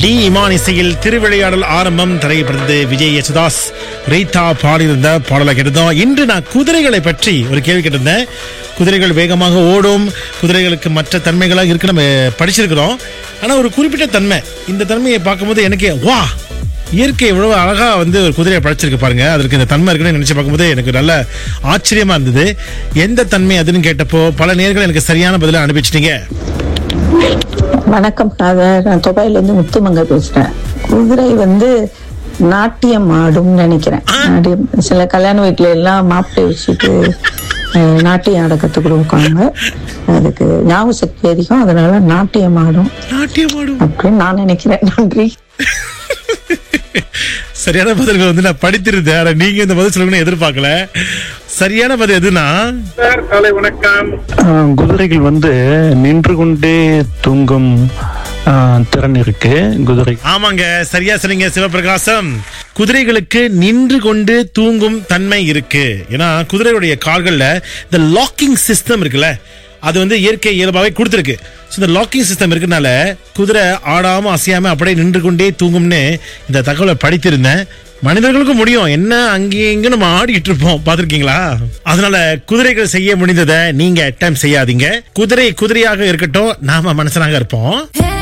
D Imman இசையில் திருவிளையாடல் ஆரம்பம் திரைப்படத்து விஜய் யசுதாஸ் ரீதா பாடியிருந்த பாடலை கேட்டிருந்தோம் இன்று நான் குதிரைகளை பற்றி ஒரு கேள்வி கேட்டிருந்தேன் குதிரைகள் வேகமாக ஓடும் குதிரைகளுக்கு மற்ற தன்மைகளாக இருக்கு நம்ம படிச்சிருக்கிறோம் ஆனால் ஒரு குறிப்பிட்ட தன்மை இந்த தன்மையை பார்க்கும்போது எனக்கே வா இயற்கை இவ்வளவு அழகா வந்து ஒரு குதிரையை படைச்சிருக்கு பாருங்க அதற்கு இந்த தன்மை இருக்குன்னு நினைச்சு பார்க்கும்போது எனக்கு நல்ல ஆச்சரியமா இருந்தது எந்த தன்மை அதுன்னு கேட்டப்போ பல நேர்கள் எனக்கு சரியான பதிலை அனுப்பிச்சிட்டீங்க வணக்கம் நான் நான் துபாயில இருந்து முத்துமங்க பேசுறேன் குதிரை வந்து நாட்டியம் ஆடும் நினைக்கிறேன் நாட்டியம் சில கல்யாண வீட்டுல எல்லாம் மாப்பிள்ளை வச்சுட்டு அஹ், நாட்டியம் ஆட கத்து கொடுப்பாங்க அதுக்கு ஞாபக சக்தி அதிகம் அதனால நாட்டியம் ஆடும் நாட்டியமாடும் அப்படின்னு நான் நினைக்கிறேன் நன்றி சரியான பதில்கள் வந்து நான் படித்திருந்தேன் ஆனா நீங்க இந்த பதில் சொல்லணும்னு எதிர்பார்க்கல சரியான பதில் எதுனா சார் காலை வணக்கம் ஆஹ் குதிரைகள் வந்து நின்று கொண்டே தூங்கும் ஆஹ் திறன் இருக்கு குதிரை ஆமாங்க சரியா சொன்னீங்க சிவபிரகாசம் குதிரைகளுக்கு நின்று கொண்டு தூங்கும் தன்மை இருக்கு ஏன்னா குதிரையுடைய கால்கள்ல இந்த லாக்கிங் சிஸ்டம் இருக்குல்ல அது வந்து இயற்கை இயல்பாவே கொடுத்துருக்கு ஸோ இந்த லாக்கிங் சிஸ்டம் இருக்கனால குதிரை ஆடாம அசையாம அப்படியே நின்று கொண்டே தூங்கும்னு இந்த தகவலை படித்திருந்தேன் மனிதர்களுக்கும் முடியும் என்ன அங்கேயும் இங்க நம்ம ஆடிட்டு இருப்போம் பாத்திருக்கீங்களா அதனால குதிரைகள் செய்ய முடிந்ததை நீங்க டைம் செய்யாதீங்க குதிரை குதிரையாக இருக்கட்டும் நாம மனுஷனாக இருப்போம் Hey